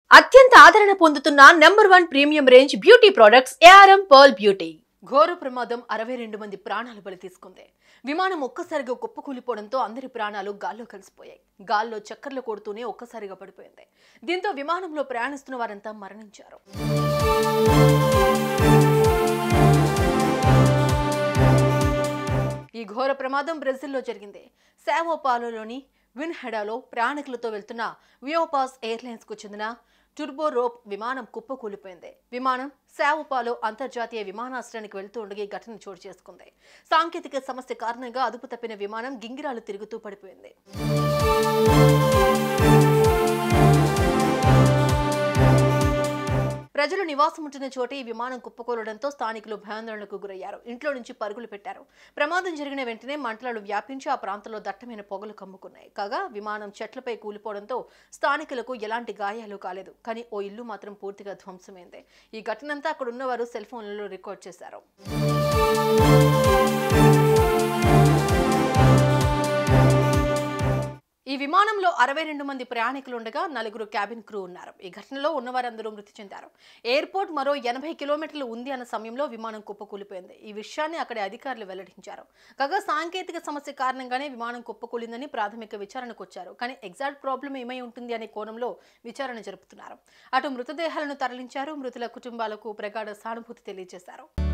అత్యంత ఆదరణ పొందుతున్న number one premium range beauty products ARM pearl beauty ఘోర ప్రమాదం అరవై రెండు మంది ప్రాణాలు బలి తీసుకుంది విమానం ఒక్కసారిగా కుప్పకూలిపోవడంతో అందరి ప్రాణాలు గాల్లో కలిసిపోయాయి గాల్లో చక్కర్లు కొడుతూనే ఒక్కసారిగా పడిపోయింది దీంతో విమానంలో ప్రయాణిస్తున్న వారంతా మరణించారు ఈ ఘోర ప్రమాదం బ్రెజిల్లో జరిగింది శావోపాలోని విన్హెడాలో ప్రయాణికులతో వెళ్తున్న వియోపాస్ ఎయిర్లైన్స్ కు చెందిన టుర్బో రోప్ విమానం కుప్పకూలిపోయింది విమానం శావోపాలో అంతర్జాతీయ విమానాశ్రయానికి వెళ్తూ ఉండగా ఈ ఘటన చోటు చేసుకుంది సాంకేతిక సమస్య కారణంగా అదుపు తప్పిన విమానం గింగిరాలు తిరుగుతూ పడిపోయింది ప్రజలు నివాసం ఉంటున్న చోట ఈ విమానం కుప్పకూలడంతో స్థానికులు భయాందోళనకు గురయ్యారు ఇంట్లో నుంచి పరుగులు పెట్టారు ప్రమాదం జరిగిన వెంటనే మంటలు వ్యాపించి ఆ ప్రాంతంలో దట్టమైన పొగలు కమ్ముకున్నాయి కాగా విమానం చెట్లపై కూలిపోవడంతో స్థానికులకు ఎలాంటి గాయాలు కాలేదు కానీ ఓ ఇల్లు మాత్రం పూర్తిగా ధ్వంసమైంది ఈ ఘటనంతా అక్కడ ఉన్నవారు సెల్ ఫోన్లలో రికార్డ్ చేశారు ఈ విమానంలో అరవై రెండు మంది ప్రయాణికులు ఉండగా నలుగురు క్యాబిన్ క్రూ ఉన్నారు ఈ ఘటనలో ఉన్నవారందరూ మృతి చెందారు ఎయిర్పోర్ట్ మరో ఎనభై కిలోమీటర్లు ఉంది అన్న సమయంలో విమానం కుప్పకూలిపోయింది ఈ విషయాన్ని అక్కడి అధికారులు వెల్లడించారు కాగా సాంకేతిక సమస్య కారణంగానే విమానం కుప్పకూలిందని ప్రాథమిక విచారణకు వచ్చారు కానీ ఎగ్జాక్ట్ ప్రాబ్లం ఏమై ఉంటుంది అనే కోణంలో విచారణ జరుపుతున్నారు అటు మృతదేహాలను తరలించారు మృతుల కుటుంబాలకు ప్రగాఢ సానుభూతి తెలియజేశారు